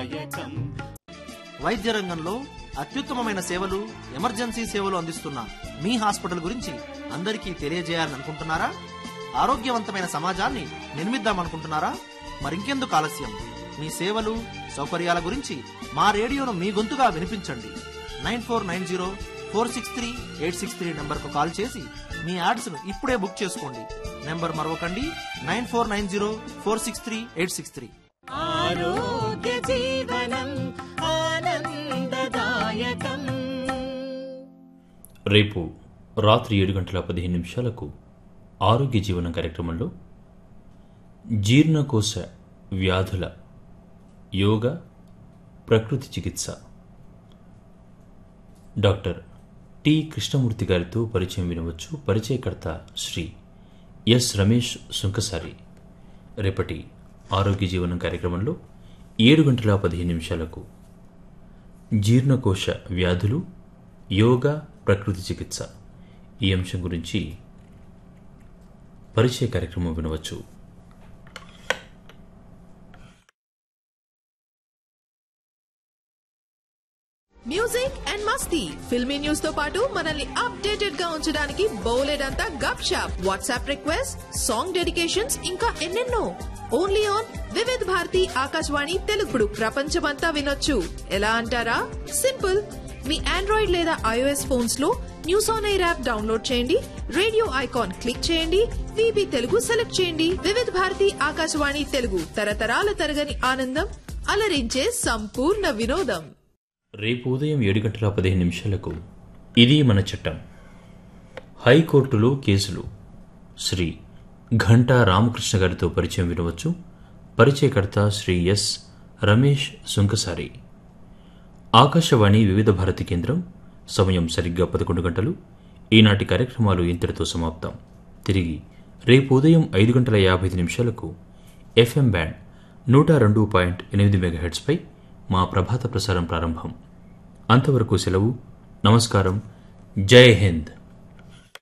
ఆనందదాయకం వైద్య రంగంలో అత్యుత్తమమైన సేవలు ఎమర్జెన్సీ సేవలు అందిస్తున్న మీ హాస్పిటల్ గురించి అందరికీ తెలియజేయాలని అనుకుంటున్నారా ఆరోగ్యవంతమైన సమాజాన్ని నిర్మిద్దామనుకుంటున్నారా మరింకెందుకు ఆలస్యం మీ సేవలు సౌకర్యాల గురించి మా రేడియోను మీ గొంతుగా వినిపించండి nine four nine zero four six three eight six three నెంబర్కు కాల్ చేసి మీ యాడ్స్ను ఇప్పుడే బుక్ చేసుకోండి నెంబర్ మరొకండి nine four nine zero four six three eight six three ఆరోగ్య జీవనం ఆనందదాయకం రేపు రాత్రి ఏడు గంటల పదిహేను నిమిషాలకు ఆరోగ్య జీవనం కార్యక్రమంలో జీర్ణకోశ వ్యాధుల యోగ ప్రకృతి చికిత్స డాక్టర్ టి కృష్ణమూర్తి గారితో పరిచయం వినవచ్చు పరిచయకర్త శ్రీ ఎస్ రమేష్ సుంకసారి రేపటి ఆరోగ్య జీవనం కార్యక్రమంలో ఏడు గంటల పదిహేను నిమిషాలకు జీర్ణకోశ వ్యాధులు యోగా ప్రకృతి చికిత్స ఈ అంశం గురించి పరిచయ కార్యక్రమం వినవచ్చు మ్యూజిక్ అండ్ మస్తీ ఫిల్మీ న్యూస్ తో పాటు మనల్ని అప్డేటెడ్ గా ఉంచడానికి బోలెడంతా గప్ షాప్ వాట్సాప్ రిక్వెస్ట్ సాంగ్ డెడికేషన్స్ ఇంకా ఎన్నెన్నో ఓన్లీ ఆన్ వివిధ్ భారతి ఆకాశవాణి తెలుగుడు ప్రపంచమంతా వినొచ్చు ఎలా అంటారా సింపుల్ మీ ఆండ్రాయిడ్ లేదా ఐఓఎస్ ఫోన్స్ లో news on air app download చేయండి రేడియో ఐకాన్ క్లిక్ చేయండి విబి తెలుగు సెలెక్ట్ చేయండి వివిధ భారతి ఆకాశవాణి తెలుగు తరతరాల తరగని ఆనందం అలరించే సంపూర్ణ వినోదం రేపు ఉదయం ఏడు గంటల పదిహేను నిమిషాలకు ఇది మన చట్టం హైకోర్టులో కేసులు శ్రీ ఘంటా రామకృష్ణ గారితో పరిచయం వినవచ్చు పరిచయకర్త శ్రీ ఎస్ రమేష్ సుంకసారి ఆకాశవాణి వివిధ భారతి కేంద్రం సమయం సరిగ్గా పదకొండు గంటలు ఈనాటి కార్యక్రమాలు ఇంతటితో సమాప్తం తిరిగి రేపు ఉదయం ఐదు గంటల యాభై ఐదు నిమిషాలకు ఎఫ్ఎం బ్యాండ్ నూట రెండు పాయింట్ ఎనిమిది మెగాహెడ్స్పై మా ప్రభాత ప్రసారం ప్రారంభం అంతవరకు సెలవు నమస్కారం జై హింద్